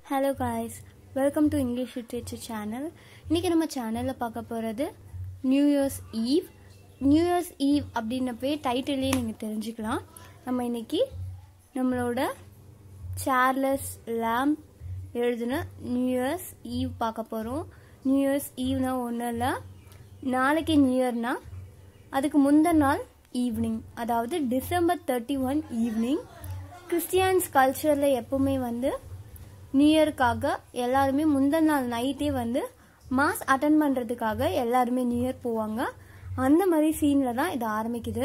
hello guys welcome to English literature channel இன்றைக்கி நம்ம சேனலில் பார்க்க போகிறது new year's eve new year's eve அப்படின்னப்பே டைட்டிலே நீங்கள் தெரிஞ்சுக்கலாம் நம்ம இன்னைக்கு நம்மளோட சார்லஸ் லேம்ப் எழுதின நியூ இயர்ஸ் ஈவ் பார்க்க போகிறோம் நியூ இயர்ஸ் ஈவ்னா ஒன்றும் இல்லை நாளைக்கு நியூ இயர்னா அதுக்கு முந்தின நாள் ஈவினிங் அதாவது December thirty one evening Christians கல்ச்சரில் எப்பவுமே வந்து நியூ இயர்க்காக எல்லாருமே முந்தின நாள் நைட்டே வந்து மாஸ் அட்டன் பண்ணுறதுக்காக எல்லாருமே நியூ இயர் போவாங்க அந்த மாதிரி சீனில் தான் இது ஆரம்பிக்குது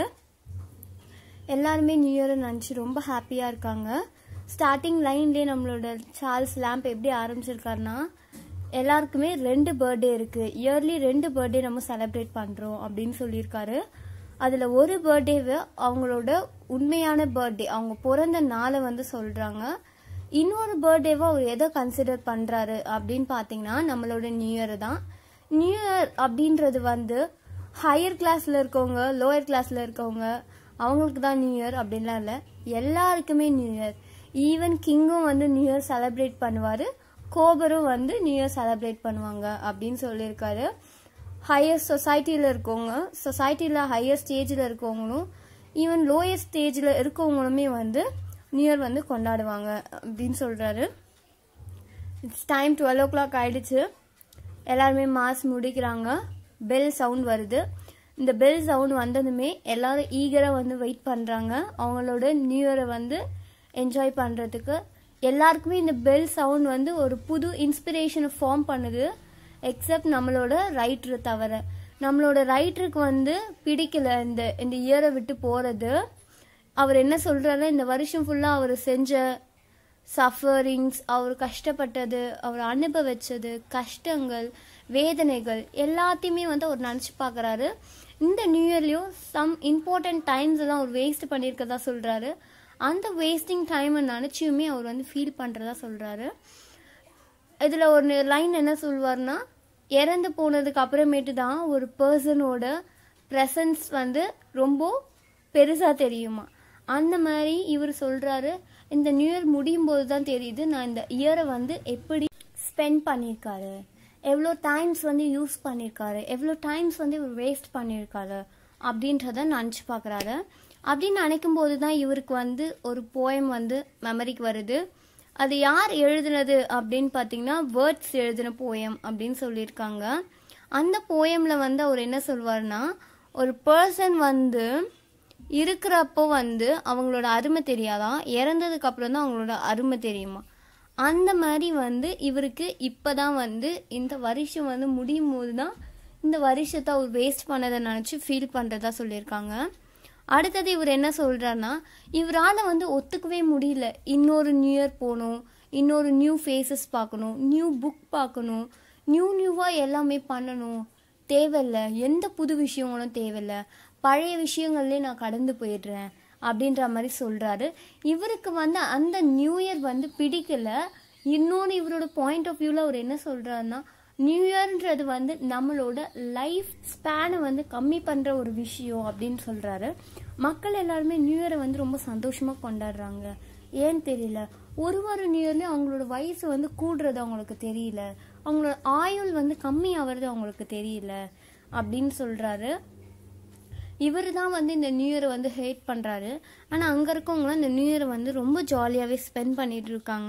எல்லாருமே நியூ இயர் நினச்சி ரொம்ப ஹாப்பியாக இருக்காங்க ஸ்டார்டிங் லைன்லேயே நம்மளோட சார்ல்ஸ் லேம்ப் எப்படி ஆரம்பிச்சிருக்காருன்னா எல்லாருக்குமே ரெண்டு பர்த்டே இருக்குது இயர்லி ரெண்டு பர்த்டே நம்ம செலிப்ரேட் பண்ணுறோம் அப்படின்னு சொல்லியிருக்காரு அதில் ஒரு பர்த்டேவை அவங்களோட உண்மையான பர்த்டே அவங்க பிறந்த நாளை வந்து சொல்கிறாங்க இன்னொரு பர்த்டேவை அவர் எதை கன்சிடர் பண்ணுறாரு அப்படின்னு பார்த்தீங்கன்னா நம்மளோட நியூ இயர் தான் நியூ இயர் அப்படின்றது வந்து ஹையர் கிளாஸில் இருக்கவங்க லோயர் கிளாஸில் இருக்கவங்க அவங்களுக்கு தான் நியூ இயர் அப்படின்லாம் இல்லை எல்லாருக்குமே நியூ இயர் ஈவன் கிங்கும் வந்து நியூ இயர் செலிப்ரேட் பண்ணுவார் கோபரும் வந்து நியூ இயர் செலிப்ரேட் பண்ணுவாங்க அப்படின்னு சொல்லியிருக்காரு ஹையர் சொசைட்டியில் இருக்கவங்க சொசைட்டியில் ஹையர் ஸ்டேஜில் இருக்கவங்களும் ஈவன் லோயர் ஸ்டேஜில் இருக்கவங்களுமே வந்து நியூ இயர் வந்து கொண்டாடுவாங்க அப்படின்னு சொல்கிறாரு it's time twelve o'clock ஆயிடுச்சு எல்லாருமே மாஸ் முடிக்கிறாங்க பெல் சவுண்ட் வருது இந்த பெல் சவுண்ட் வந்ததுமே எல்லாரும் ஈகராக வந்து வெயிட் பண்ணுறாங்க அவங்களோட நியூ இயரை வந்து என்ஜாய் பண்ணுறதுக்கு எல்லாருக்குமே இந்த பெல் சவுண்ட் வந்து ஒரு புது இன்ஸ்பிரேஷனை ஃபார்ம் பண்ணுது எக்ஸப்ட் நம்மளோட ரைட்டரை தவிர நம்மளோட ரைட்டருக்கு வந்து பிடிக்கல இந்த இந்த இயரை விட்டு போகிறது அவர் என்ன சொல்கிறாரு இந்த வருஷம் ஃபுல்லாக அவர் செஞ்ச சஃபரிங்ஸ் அவர் கஷ்டப்பட்டது அவர் அனுபவிச்சது கஷ்டங்கள் வேதனைகள் எல்லாத்தையுமே வந்து அவர் நினச்சி பார்க்குறாரு இந்த நியூ இயர்லேயும் சம் இம்பார்ட்டன்ட் டைம்ஸ் எல்லாம் அவர் வேஸ்ட் பண்ணியிருக்கதா சொல்கிறாரு அந்த வேஸ்டிங் டைமை நினச்சியுமே அவர் வந்து ஃபீல் பண்ணுறதா சொல்கிறாரு இதில் ஒரு லைன் என்ன சொல்வார்னா இறந்து போனதுக்கு அப்புறமேட்டு தான் ஒரு பர்சனோட ப்ரெசன்ஸ் வந்து ரொம்ப பெருசாக தெரியுமா அந்த மாதிரி இவர் சொல்கிறாரு இந்த நியூ இயர் முடியும் போது தான் தெரியுது நான் இந்த இயரை வந்து எப்படி ஸ்பெண்ட் பண்ணியிருக்காரு எவ்வளோ டைம்ஸ் வந்து யூஸ் பண்ணியிருக்காரு எவ்வளோ டைம்ஸ் வந்து இவர் வேஸ்ட் பண்ணியிருக்காரு அப்படின்றத நினச்சி பார்க்குறாரு அப்படின்னு நினைக்கும் போது தான் இவருக்கு வந்து ஒரு போயம் வந்து மெமரிக்கு வருது அது யார் எழுதுனது அப்படின்னு பார்த்தீங்கன்னா வேர்ட்ஸ் எழுதின போயம் அப்படின்னு சொல்லியிருக்காங்க அந்த போயமில் வந்து அவர் என்ன சொல்வார்னா ஒரு பர்சன் வந்து இருக்கிறப்போ வந்து அவங்களோட அருமை தெரியாதான் இறந்ததுக்கு அப்புறம் தான் அவங்களோட அருமை தெரியுமா அந்த மாதிரி வந்து இவருக்கு இப்போதான் வந்து இந்த வருஷம் வந்து முடியும் போது தான் இந்த வருஷத்தை அவர் வேஸ்ட் பண்ணதை நினச்சி ஃபீல் பண்ணுறதா சொல்லியிருக்காங்க அடுத்தது இவர் என்ன சொல்கிறாருன்னா இவரால் வந்து ஒத்துக்கவே முடியல இன்னொரு நியூ இயர் போகணும் இன்னொரு நியூ ஃபேஸஸ் பார்க்கணும் நியூ புக் பார்க்கணும் நியூ நியூவாக எல்லாமே பண்ணணும் தேவையில்ல எந்த புது விஷயங்களும் தேவையில்ல பழைய விஷயங்கள்லேயே நான் கடந்து போயிடுறேன் அப்படின்ற மாதிரி சொல்கிறாரு இவருக்கு வந்து அந்த நியூ இயர் வந்து பிடிக்கல இன்னொன்று இவரோட பாயிண்ட் ஆஃப் வியூவில் அவர் என்ன சொல்கிறாருன்னா நியூ இயர்ன்றது வந்து நம்மளோட லைஃப் ஸ்பேனை வந்து கம்மி பண்ணுற ஒரு விஷயம் அப்படின்னு சொல்கிறாரு மக்கள் எல்லாருமே நியூ இயரை வந்து ரொம்ப சந்தோஷமாக கொண்டாடுறாங்க ஏன்னு தெரியல ஒரு ஒரு நியூ இயர்லேயும் அவங்களோட வயசு வந்து கூடுறது அவங்களுக்கு தெரியல அவங்களோட ஆயுள் வந்து கம்மி ஆகிறது அவங்களுக்கு தெரியல அப்படின்னு சொல்கிறாரு இவர் தான் வந்து இந்த நியூ இயரை வந்து ஹேட் பண்ணுறாரு ஆனால் அங்கே இருக்கவங்களாம் இந்த நியூ இயரை வந்து ரொம்ப ஜாலியாகவே ஸ்பெண்ட் பண்ணிட்டு இருக்காங்க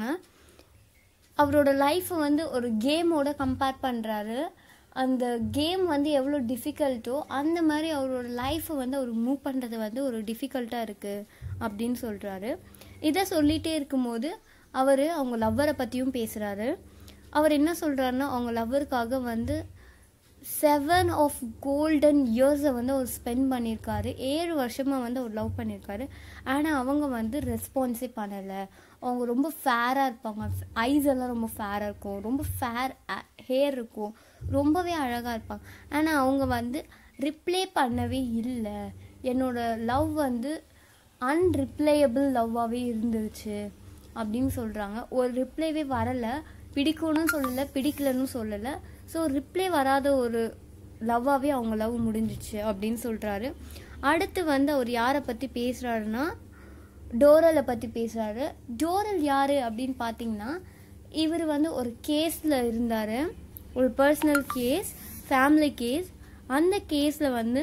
அவரோட லைஃப்பை வந்து ஒரு கேமோட கம்பேர் பண்ணுறாரு அந்த கேம் வந்து எவ்வளோ டிஃபிகல்ட்டோ அந்த மாதிரி அவரோட லைஃப்பை வந்து அவர் மூவ் பண்ணுறது வந்து ஒரு டிஃபிகல்ட்டாக இருக்குது அப்படின்னு சொல்கிறாரு இதை சொல்லிகிட்டே இருக்கும்போது அவர் அவங்க லவ்வரை பற்றியும் பேசுகிறாரு அவர் என்ன சொல்கிறாருன்னா அவங்க லவ்வருக்காக வந்து செவன் ஆஃப் கோல்டன் இயர்ஸை வந்து அவர் ஸ்பெண்ட் பண்ணியிருக்காரு ஏழு வருஷமாக வந்து அவர் லவ் பண்ணியிருக்காரு ஆனால் அவங்க வந்து ரெஸ்பான்ஸே பண்ணலை அவங்க ரொம்ப ஃபேராக இருப்பாங்க ஐஸ் எல்லாம் ரொம்ப ஃபேராக இருக்கும் ரொம்ப ஃபேர் ஹேர் இருக்கும் ரொம்பவே அழகாக இருப்பாங்க ஆனால் அவங்க வந்து ரிப்ளே பண்ணவே இல்லை என்னோட லவ் வந்து அன்ரிப்ளேயபிள் லவ்வாகவே இருந்துருச்சு அப்படின்னு சொல்கிறாங்க ஒரு ரிப்ளைவே வரலை பிடிக்கும்னு சொல்லலை பிடிக்கலன்னு சொல்லலை ஸோ ரிப்ளை வராத ஒரு லவ்வாகவே அவங்க லவ் முடிஞ்சிச்சு அப்படின்னு சொல்கிறாரு அடுத்து வந்து அவர் யாரை பற்றி பேசுகிறாருன்னா டோரலை பற்றி பேசுகிறாரு டோரல் யார் அப்படின்னு பார்த்தீங்கன்னா இவர் வந்து ஒரு கேஸில் இருந்தார் ஒரு பர்சனல் கேஸ் ஃபேமிலி கேஸ் அந்த கேஸில் வந்து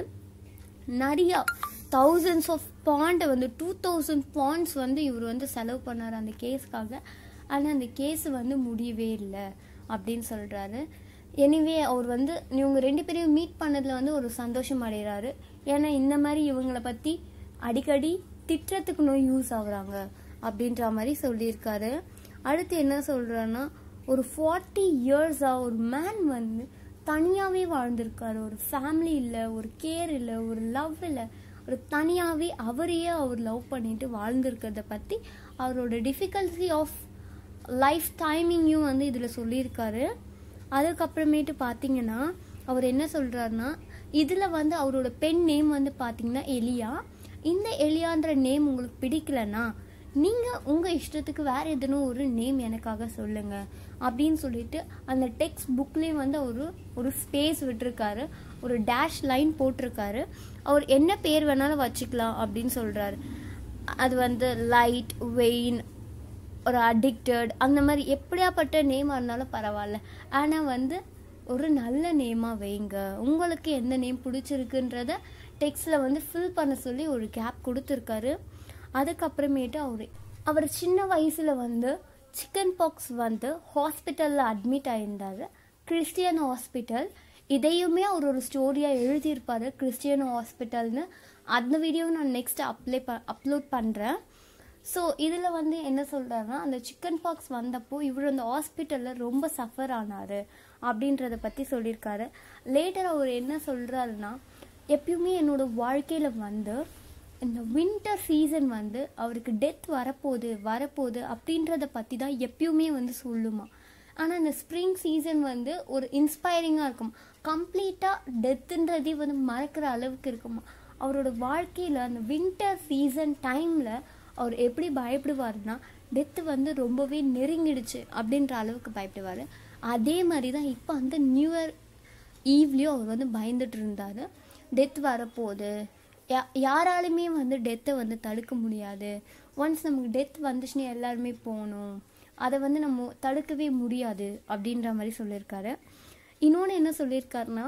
நிறையா தௌசண்ட்ஸ் ஆஃப் பாண்டை வந்து டூ தௌசண்ட் பாண்ட்ஸ் வந்து இவர் வந்து செலவு பண்ணார் அந்த கேஸ்க்காக ஆனால் அந்த கேஸ் வந்து முடியவே இல்லை அப்படின்னு சொல்கிறாரு எனிவே அவர் வந்து இவங்க ரெண்டு பேரையும் மீட் பண்ணதில் வந்து ஒரு சந்தோஷம் அடைகிறாரு ஏன்னா இந்த மாதிரி இவங்கள பற்றி அடிக்கடி திட்டத்துக்கு நோய் யூஸ் ஆகுறாங்க அப்படின்ற மாதிரி சொல்லியிருக்காரு அடுத்து என்ன சொல்கிறான்னா ஒரு ஃபார்ட்டி இயர்ஸாக ஒரு மேன் வந்து தனியாகவே வாழ்ந்திருக்காரு ஒரு ஃபேமிலி இல்லை ஒரு கேர் இல்லை ஒரு லவ் இல்லை ஒரு தனியாகவே அவரையே அவர் லவ் பண்ணிட்டு வாழ்ந்திருக்கிறத பற்றி அவரோட டிஃபிகல்சி ஆஃப் லைஃப் டைமிங்கையும் வந்து இதில் சொல்லியிருக்காரு அதுக்கப்புறமேட்டு பார்த்தீங்கன்னா அவர் என்ன சொல்கிறாருன்னா இதில் வந்து அவரோட பெண் நேம் வந்து பார்த்தீங்கன்னா எலியா இந்த எலியான்ற நேம் உங்களுக்கு பிடிக்கலன்னா நீங்கள் உங்கள் இஷ்டத்துக்கு வேறு எதுனும் ஒரு நேம் எனக்காக சொல்லுங்கள் அப்படின்னு சொல்லிட்டு அந்த டெக்ஸ்ட் புக்லேயும் வந்து அவர் ஒரு ஸ்பேஸ் விட்டுருக்காரு ஒரு டேஷ் லைன் போட்டிருக்காரு அவர் என்ன பேர் வேணாலும் வச்சுக்கலாம் அப்படின்னு சொல்கிறாரு அது வந்து லைட் வெயின் ஒரு அடிக்டட் அந்த மாதிரி எப்படியாப்பட்ட நேமாக இருந்தாலும் பரவாயில்ல ஆனால் வந்து ஒரு நல்ல நேமாக வைங்க உங்களுக்கு எந்த நேம் பிடிச்சிருக்குன்றத டெக்ஸ்டில் வந்து ஃபில் பண்ண சொல்லி ஒரு கேப் கொடுத்துருக்காரு அதுக்கப்புறமேட்டு அவர் அவர் சின்ன வயசில் வந்து சிக்கன் பாக்ஸ் வந்து ஹாஸ்பிட்டலில் அட்மிட் ஆயிருந்தார் கிறிஸ்டியன் ஹாஸ்பிட்டல் இதையுமே அவர் ஒரு ஸ்டோரியாக எழுதியிருப்பாரு கிறிஸ்டியன் ஹாஸ்பிட்டல்னு அந்த வீடியோ நான் நெக்ஸ்ட் அப்ளை ப அப்லோட் பண்ணுறேன் ஸோ இதில் வந்து என்ன சொல்கிறாருன்னா அந்த சிக்கன் பாக்ஸ் வந்தப்போ இவர் அந்த ஹாஸ்பிட்டலில் ரொம்ப சஃபர் ஆனார் அப்படின்றத பற்றி சொல்லியிருக்காரு லேட்டர் அவர் என்ன சொல்கிறாருன்னா எப்பயுமே என்னோட வாழ்க்கையில் வந்து இந்த வின்டர் சீசன் வந்து அவருக்கு டெத் வரப்போகுது வரப்போகுது அப்படின்றத பற்றி தான் எப்பயுமே வந்து சொல்லுமா ஆனால் இந்த ஸ்ப்ரிங் சீசன் வந்து ஒரு இன்ஸ்பைரிங்காக இருக்கும் கம்ப்ளீட்டாக டெத்துன்றதே வந்து மறக்கிற அளவுக்கு இருக்குமா அவரோட வாழ்க்கையில் அந்த வின்டர் சீசன் டைமில் அவர் எப்படி பயப்படுவார்னா டெத்து வந்து ரொம்பவே நெருங்கிடுச்சு அப்படின்ற அளவுக்கு பயப்படுவார் அதே மாதிரி தான் இப்போ அந்த நியூ இயர் ஈவ்லேயும் அவர் வந்து பயந்துட்டு இருந்தார் டெத் வரப்போகுது யா யாராலுமே வந்து டெத்தை வந்து தடுக்க முடியாது ஒன்ஸ் நமக்கு டெத் வந்துச்சுன்னா எல்லாருமே போகணும் அதை வந்து நம்ம தடுக்கவே முடியாது அப்படின்ற மாதிரி சொல்லியிருக்காரு இன்னொன்று என்ன சொல்லியிருக்காருன்னா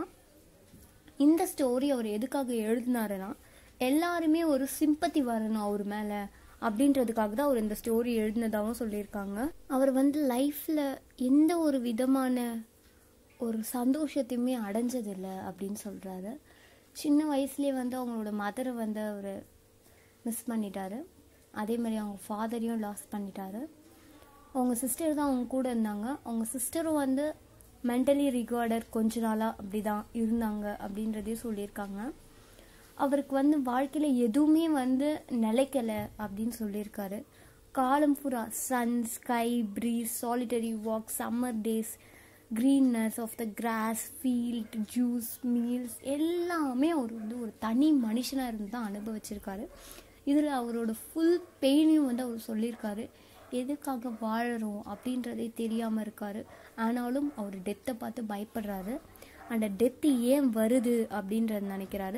இந்த ஸ்டோரி அவர் எதுக்காக எழுதினாருன்னா எல்லாருமே ஒரு சிம்பத்தி வரணும் அவர் மேலே அப்படின்றதுக்காக தான் அவர் இந்த ஸ்டோரி எழுதினதாகவும் சொல்லியிருக்காங்க அவர் வந்து லைஃப்பில் எந்த ஒரு விதமான ஒரு சந்தோஷத்தையுமே அடைஞ்சதில்லை அப்படின்னு சொல்கிறாரு சின்ன வயசுலேயே வந்து அவங்களோட மதரை வந்து அவர் மிஸ் பண்ணிட்டாரு அதே மாதிரி அவங்க ஃபாதரையும் லாஸ் பண்ணிட்டாரு அவங்க சிஸ்டர் தான் அவங்க கூட இருந்தாங்க அவங்க சிஸ்டரும் வந்து மென்டலி ரிகார்டர் கொஞ்ச நாளாக அப்படி தான் இருந்தாங்க அப்படின்றதையும் சொல்லியிருக்காங்க அவருக்கு வந்து வாழ்க்கையில் எதுவுமே வந்து நிலைக்கலை அப்படின்னு சொல்லியிருக்காரு காலம் பூரா sun sky breeze solitary walk summer days greenness of the grass field juice meals எல்லாமே அவர் வந்து ஒரு தனி மனுஷனாக இருந்து தான் அனுபவிச்சிருக்காரு இதில் அவரோட ஃபுல் பெயினையும் வந்து அவர் சொல்லியிருக்காரு எதுக்காக வாழறோம் அப்படின்றதே தெரியாமல் இருக்காரு ஆனாலும் அவர் டெத்தை பார்த்து பயப்படுறாரு அந்த டெத்து ஏன் வருது அப்படின்றத நினைக்கிறாரு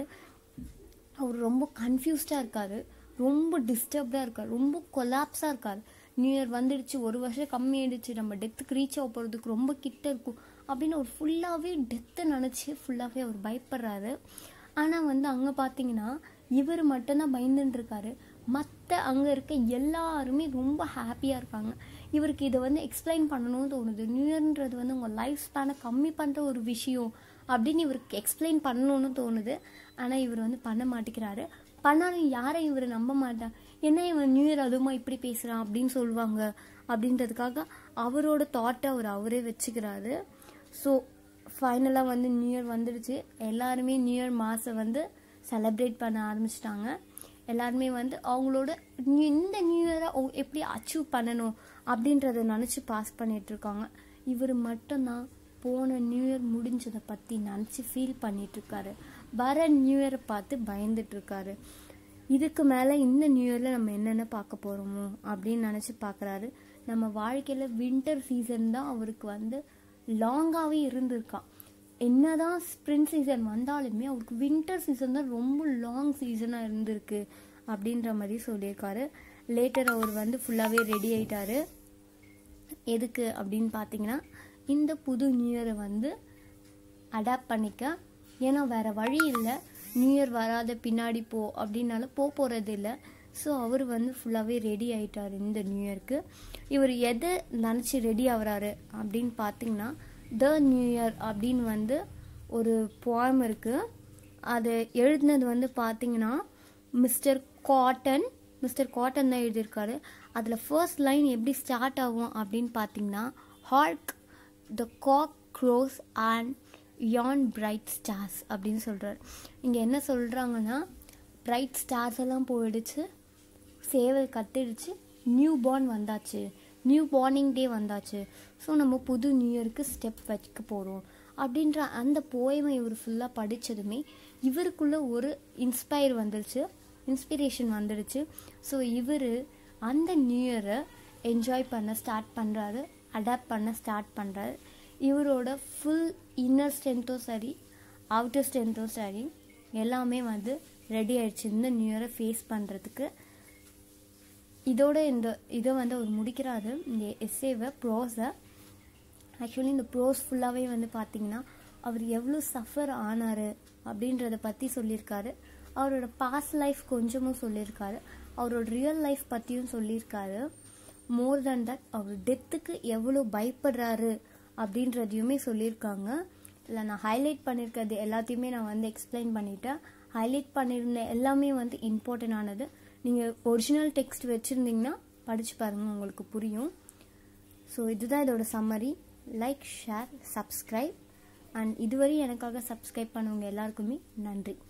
அவர் ரொம்ப கன்ஃபியூஸ்டாக இருக்கார் ரொம்ப டிஸ்டர்ப்டாக இருக்கார் ரொம்ப கொலாப்ஸாக இருக்கார் நியூ இயர் வந்துடுச்சு ஒரு வருஷம் கம்மியாயிடுச்சு நம்ம டெத்துக்கு ரீச் ஆக போகிறதுக்கு ரொம்ப கிட்ட இருக்கும் அப்படின்னு அவர் ஃபுல்லாகவே டெத்தை நினச்சி ஃபுல்லாகவே அவர் பயப்படுறாரு ஆனால் வந்து அங்கே பார்த்தீங்கன்னா இவர் மட்டும்தான் பயந்துட்டு இருக்காரு மற்ற அங்கே இருக்க எல்லாருமே ரொம்ப ஹாப்பியாக இருக்காங்க இவருக்கு இதை வந்து எக்ஸ்பிளைன் பண்ணணும்னு தோணுது நியூ இயர்ன்றது வந்து உங்கள் லைஃப் ஸ்பேனை கம்மி பண்ணுற ஒரு விஷயம் அப்படின்னு இவருக்கு எக்ஸ்பிளைன் பண்ணணும்னு தோணுது ஆனால் இவர் வந்து பண்ண மாட்டேங்கிறாரு பண்ணாலும் யாரை இவர் நம்ப மாட்டார் என்ன இவன் நியூ இயர் அதுவுமா இப்படி பேசுகிறான் அப்படின்னு சொல்லுவாங்க அப்படின்றதுக்காக அவரோட தாட்டை அவர் அவரே வச்சுக்கிறாரு ஸோ ஃபைனலாக வந்து நியூ இயர் வந்துடுச்சு எல்லாருமே நியூ இயர் மாதம் வந்து செலப்ரேட் பண்ண ஆரம்பிச்சிட்டாங்க எல்லாருமே வந்து அவங்களோட new- இந்த நியூ இயரை எப்படி அச்சீவ் பண்ணணும் அப்படின்றத நினச்சி பாஸ் பண்ணிட்டு இருக்காங்க இவர் மட்டும்தான் போன நியூ இயர் முடிஞ்சதை பற்றி நினச்சி ஃபீல் பண்ணிட்டு இருக்காரு வர நியூ இயரை பார்த்து பயந்துட்டு இருக்காரு இதுக்கு மேலே இந்த நியூ இயரில் நம்ம என்னென்ன பார்க்க போகிறோமோ அப்படின்னு நினச்சி பார்க்குறாரு நம்ம வாழ்க்கையில் வின்டர் சீசன் தான் அவருக்கு வந்து லாங்காகவே இருந்திருக்கான் என்னதான் ஸ்ப்ரிங் சீசன் வந்தாலுமே அவருக்கு வின்டர் சீசன் தான் ரொம்ப லாங் சீசனாக இருந்திருக்கு அப்படின்ற மாதிரி சொல்லியிருக்காரு லேட்டர் அவர் வந்து ஃபுல்லாகவே ரெடி ஆயிட்டாரு எதுக்கு அப்படின்னு பார்த்தீங்கன்னா இந்த புது நியூ இயரை வந்து அடாப்ட் பண்ணிக்க ஏன்னா வேறு வழி இல்லை நியூ இயர் வராத பின்னாடி போ அப்படின்னால போக போகிறது இல்லை ஸோ அவர் வந்து ஃபுல்லாகவே ரெடி ஆயிட்டார் இந்த நியூ இயர்க்கு இவர் எதை நினச்சி ரெடி ஆகுறாரு அப்படின்னு பார்த்தீங்கன்னா த நியூ இயர் அப்படின்னு வந்து ஒரு போயம் இருக்குது அது எழுதினது வந்து பார்த்தீங்கன்னா மிஸ்டர் காட்டன் மிஸ்டர் காட்டன் தான் எழுதியிருக்காரு அதில் ஃபர்ஸ்ட் லைன் எப்படி ஸ்டார்ட் ஆகும் அப்படின்னு பார்த்தீங்கன்னா hark the cock crows and yon bright stars அப்படின்னு சொல்கிறார் இங்கே என்ன சொல்கிறாங்கன்னா பிரைட் ஸ்டார்ஸ் எல்லாம் போயிடுச்சு சேவல் கத்திடுச்சு நியூ பார்ன் வந்தாச்சு நியூ பார்னிங் டே வந்தாச்சு ஸோ நம்ம புது நியூ இயருக்கு ஸ்டெப் வைக்க போகிறோம் அப்படின்ற அந்த போயமை இவர் ஃபுல்லாக படித்ததுமே இவருக்குள்ள ஒரு இன்ஸ்பயர் வந்துருச்சு இன்ஸ்பிரேஷன் வந்துடுச்சு ஸோ இவர் அந்த நியூ இயரை என்ஜாய் பண்ண ஸ்டார்ட் பண்ணுறாரு அடாப்ட் பண்ண ஸ்டார்ட் பண்ணுறாரு இவரோட ஃபுல் இன்னர் ஸ்ட்ரென்த்தும் சரி அவுட்டர் ஸ்ட்ரென்த்தும் சரி எல்லாமே வந்து ரெடி ஆயிடுச்சு இந்த நியூ இயரை ஃபேஸ் பண்ணுறதுக்கு இதோட இந்த இதை வந்து அவர் முடிக்கிறாரு இந்த எஸ்ஏவை ப்ரோஸை ஆக்சுவலி இந்த ப்ரோஸ் ஃபுல்லாகவே வந்து பார்த்தீங்கன்னா அவர் எவ்வளோ சஃபர் ஆனார் அப்படின்றத பற்றி சொல்லியிருக்காரு அவரோட பாஸ்ட் லைஃப் கொஞ்சமும் சொல்லியிருக்காரு அவரோட ரியல் லைஃப் பற்றியும் சொல்லியிருக்காரு மோர் தேன் தட் அவர் டெத்துக்கு எவ்வளோ பயப்படுறாரு அப்படின்றதையுமே சொல்லியிருக்காங்க இல்லை நான் ஹைலைட் பண்ணியிருக்கிறது எல்லாத்தையுமே நான் வந்து எக்ஸ்பிளைன் பண்ணிட்டேன் ஹைலைட் பண்ணியிருந்த எல்லாமே வந்து இம்பார்ட்டன்ட் ஆனது நீங்கள் ஒரிஜினல் டெக்ஸ்ட் வச்சுருந்தீங்கன்னா படித்து பாருங்கள் உங்களுக்கு புரியும் ஸோ இதுதான் இதோட summary like share subscribe and இதுவரை எனக்காக சப்ஸ்கிரைப் பண்ணவங்க எல்லாருக்குமே நன்றி